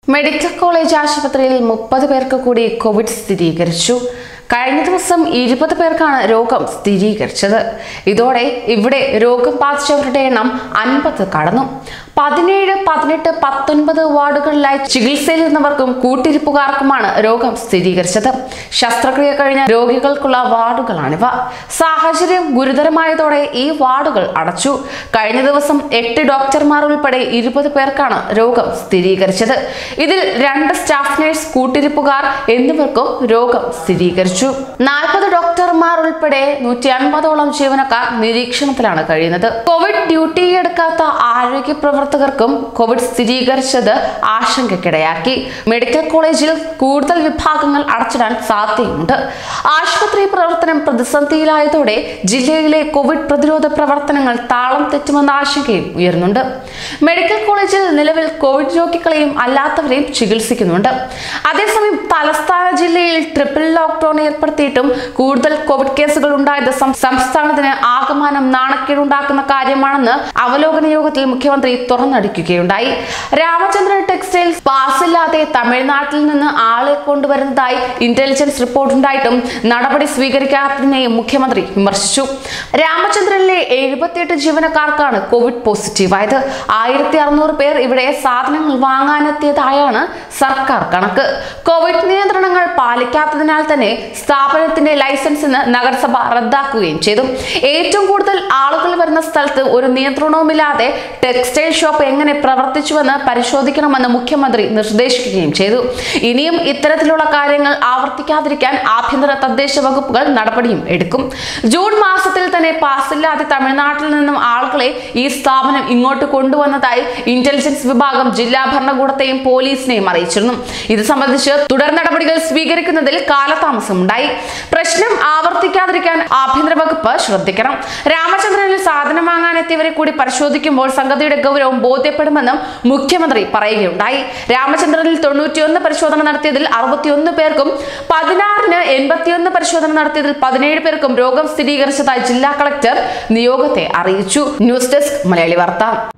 medical college ആശുപത്രിയിൽ മുപ്പത് പേർക്ക് കൂടി കോവിഡ് സ്ഥിരീകരിച്ചു കഴിഞ്ഞ ദിവസം ഇരുപത് പേർക്കാണ് രോഗം സ്ഥിരീകരിച്ചത് ഇതോടെ ഇവിടെ രോഗം ബാധിച്ചവരുടെ എണ്ണം അൻപത് കടന്നു പതിനേഴ് പതിനെട്ട് പത്തൊൻപത് വാർഡുകളിലായി ചികിത്സയിലിരുന്നവർക്കും കൂട്ടിരിപ്പുകാർക്കുമാണ് രോഗം സ്ഥിരീകരിച്ചത് ശസ്ത്രക്രിയ കഴിഞ്ഞ രോഗികൾക്കുള്ള വാർഡുകളാണിവ സാഹചര്യം ഗുരുതരമായതോടെ ഈ വാർഡുകൾ അടച്ചു കഴിഞ്ഞ ദിവസം എട്ട് ഡോക്ടർമാർ ഉൾപ്പെടെ ഇരുപത് പേർക്കാണ് രോഗം സ്ഥിരീകരിച്ചത് ഇതിൽ രണ്ട് സ്റ്റാഫ് നഴ്സ് കൂട്ടിരിപ്പുകാർ എന്നിവർക്കും രോഗം സ്ഥിരീകരിച്ചു നാൽപ്പത് ഡോക്ടർമാർ ഉൾപ്പെടെ നൂറ്റി അൻപതോളം ജീവനക്കാർ നിരീക്ഷണത്തിലാണ് കഴിയുന്നത് കോവിഡ് ഡ്യൂട്ടി എടുക്കാത്ത ആരോഗ്യ പ്രവർത്തകർക്കും കോവിഡ് സ്ഥിരീകരിച്ചത് ആശങ്കയ്ക്കിടയാക്കി മെഡിക്കൽ കോളേജിൽ കൂടുതൽ വിഭാഗങ്ങൾ അടച്ചിടാൻ സാധ്യതയുണ്ട് ആശുപത്രി പ്രവർത്തനം പ്രതിസന്ധിയിലായതോടെ ജില്ലയിലെ കോവിഡ് പ്രതിരോധ പ്രവർത്തനങ്ങൾ താളം തെറ്റുമെന്ന ആശങ്കയും ഉയർന്നുണ്ട് മെഡിക്കൽ കോളേജിൽ നിലവിൽ കോവിഡ് രോഗികളെയും അല്ലാത്തവരെയും ചികിത്സിക്കുന്നുണ്ട് അതേസമയം തലസ്ഥാന ജില്ലയിൽ ട്രിപ്പിൾ ലോക്ക്ഡൌൺ ഏർപ്പെടുത്തിയിട്ടും കൂടുതൽ കോവിഡ് കേസുകൾ ഉണ്ടായത് സം- സംസ്ഥാനത്തിന് ആകമാനം നാണക്കേടുണ്ടാക്കുന്ന കാര്യമാണെന്ന് അവലോകന യോഗത്തിൽ മുഖ്യമന്ത്രി തുറന്നടിക്കുകയുണ്ടായി രാമചന്ദ്രൻ ടെക്സ്റ്റൈൽസ് പാസില്ലാതെ തമിഴ്നാട്ടിൽ നിന്ന് ആളെ കൊണ്ടുവരുന്നതായി ഇന്റലിജൻസ് റിപ്പോർട്ടുണ്ടായിട്ടും നടപടി സ്വീകരിക്കാത്തതിനെയും മുഖ്യമന്ത്രി വിമർശിച്ചു രാമചന്ദ്രനിലെ എഴുപത്തിയെട്ട് ജീവനക്കാർക്കാണ് കോവിഡ് പോസിറ്റീവായത് ആയിരത്തി അറുന്നൂറ് പേർ ഇവിടെ സാധനങ്ങൾ വാങ്ങാനെത്തിയതായാണ് സർക്കാർ കണക്ക് കോവിഡ് നിയന്ത്രണങ്ങൾ പാലിക്കാത്തതിനാൽ തന്നെ സ്ഥാപനത്തിന്റെ ലൈസൻസിന് നഗരസഭ റദ്ദാക്കുകയും ചെയ്തു ഏറ്റവും കൂടുതൽ ആളുകൾ വരുന്ന സ്ഥലത്ത് ഒരു നിയന്ത്രണവുമില്ലാതെ ടെക്സ്റ്റൈൽ ഷോപ്പ് എങ്ങനെ പ്രവർത്തിച്ചുവെന്ന് പരിശോധിക്കണമെന്ന് മുഖ്യമന്ത്രി നിർദ്ദേശിക്കുകയും ചെയ്തു ഇനിയും ഇത്തരത്തിലുള്ള കാര്യങ്ങൾ ആവർത്തിക്കാതിരിക്കാൻ ആഭ്യന്തര തദ്ദേശ വകുപ്പുകൾ നടപടിയും എടുക്കും ജൂൺ മാസത്തിൽ തന്നെ പാസില്ലാതെ തമിഴ്നാട്ടിൽ നിന്നും ആളുകളെ ഈ സ്ഥാപനം ഇങ്ങോട്ട് കൊണ്ടുവന്നതായി ഇന്റലിജൻസ് വിഭാഗം ജില്ലാ ഭരണകൂടത്തെയും പോലീസിനെയും അറിയിച്ചിരുന്നു ഇത് സംബന്ധിച്ച് തുടർ നടപടികൾ സ്വീകരിക്കുന്നതിൽ കാലതാമസമുണ്ടായി പ്രശ്നം ആവർത്തിക്കാതിരിക്കാൻ ആഭ്യന്തര വകുപ്പ് ശ്രദ്ധിക്കണം രാമചന്ദ്രനിൽ സാധനം വാങ്ങാനെത്തിയവരെ കൂടി പരിശോധിക്കുമ്പോൾ സംഗതിയുടെ ഗൗരവം ബോധ്യപ്പെടുമെന്നും മുഖ്യമന്ത്രി പറയുകയുണ്ടായി രാമചന്ദ്രനിൽ തൊണ്ണൂറ്റിയൊന്ന് പരിശോധന നടത്തിയതിൽ അറുപത്തിയൊന്ന് പേർക്കും പതിനാറിന് എൺപത്തിയൊന്ന് പരിശോധന നടത്തിയതിൽ പതിനേഴ് പേർക്കും രോഗം സ്ഥിരീകരിച്ചതായി ജില്ലാ കളക്ടർ നിയോഗത്തെ അറിയിച്ചു ന്യൂസ് ഡെസ്ക് മലയാളി വാർത്ത